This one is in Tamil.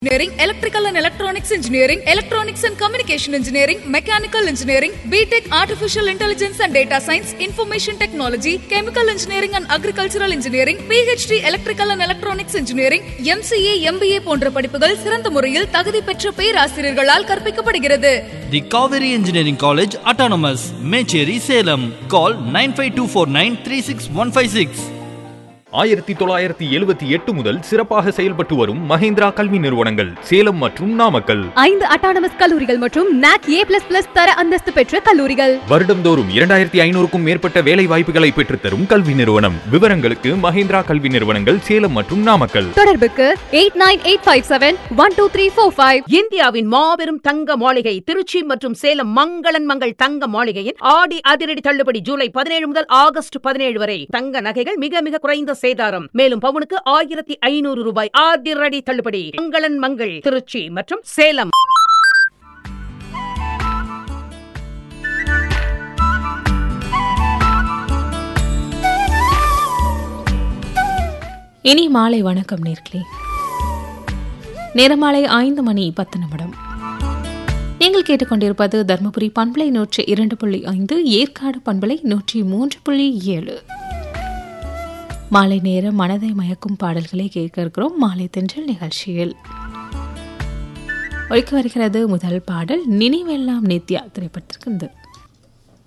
engineering, electrical and electronics engineering, electronics and communication engineering, mechanical engineering, BTech, artificial intelligence and data science, information technology, chemical engineering and agricultural engineering, PhD, electrical and electronics engineering, MCA, MBA போன்ற படிப்புகள் சிறந்த முறையில் தகுதி பெற்ற பேராசிரியர்களால் கற்பிக்கப்படுகிறது The Kaveri Engineering College Autonomous, Mecheri, Salem. Call 95249 ஆயிரத்தி தொள்ளாயிரத்தி எழுபத்தி எட்டு முதல் சிறப்பாக செயல்பட்டு வரும் மஹேந்திரா கல்வி நிறுவனங்கள் சேலம் மற்றும் நாமக்கல் ஐந்து அட்டானமஸ் கல்லூரிகள் மற்றும் நாக் ஏ பிளஸ் பிளஸ் தர அந்தஸ்து பெற்ற கல்லூரிகள் வருடம்தோறும் இரண்டாயிரத்தி ஐநூறுக்கும் மேற்பட்ட வேலை வாய்ப்புகளை பெற்றுத்தரும் கல்வி நிறுவனம் விவரங்களுக்கு மஹேந்திரா கல்வி நிறுவனங்கள் சேலம் மற்றும் நாமக்கல் தொடர்புக்கு eight nine eight five seven one two three four five இந்தியாவின் மாபெரும் தங்க மாளிகை திருச்சி மற்றும் சேலம் மங்களன் மங்கள் தங்க மாளிகையின் ஆடி அதிரடி தள்ளுபடி ஜூலை பதினேழு முதல் ஆகஸ்ட் பதினேழு வரை தங்க நகைகள் மிக மிக குறைந்த சேதாரம் மேலும் பவுனுக்கு ஆயிரத்தி ஐநூறு ரூபாய் அதிரடி தள்ளுபடி மங்களன் மங்கள் திருச்சி மற்றும் சேலம் இனி மாலை வணக்கம் நேர்களே நேரமாலை ஐந்து மணி பத்து நிமிடம் நீங்கள் கேட்டுக்கொண்டிருப்பது தர்மபுரி பண்பலை நூற்றி இரண்டு புள்ளி ஐந்து ஏற்காடு பண்பலை நூற்றி மூன்று புள்ளி ஏழு மாலை நேர மனதை மயக்கும் பாடல்களை கேட்க இருக்கிறோம் மாலை தென்றல் நிகழ்ச்சியில் ஒழிக்க வருகிறது முதல் பாடல் நினைவெல்லாம் நித்யா திரைப்படத்திற்கு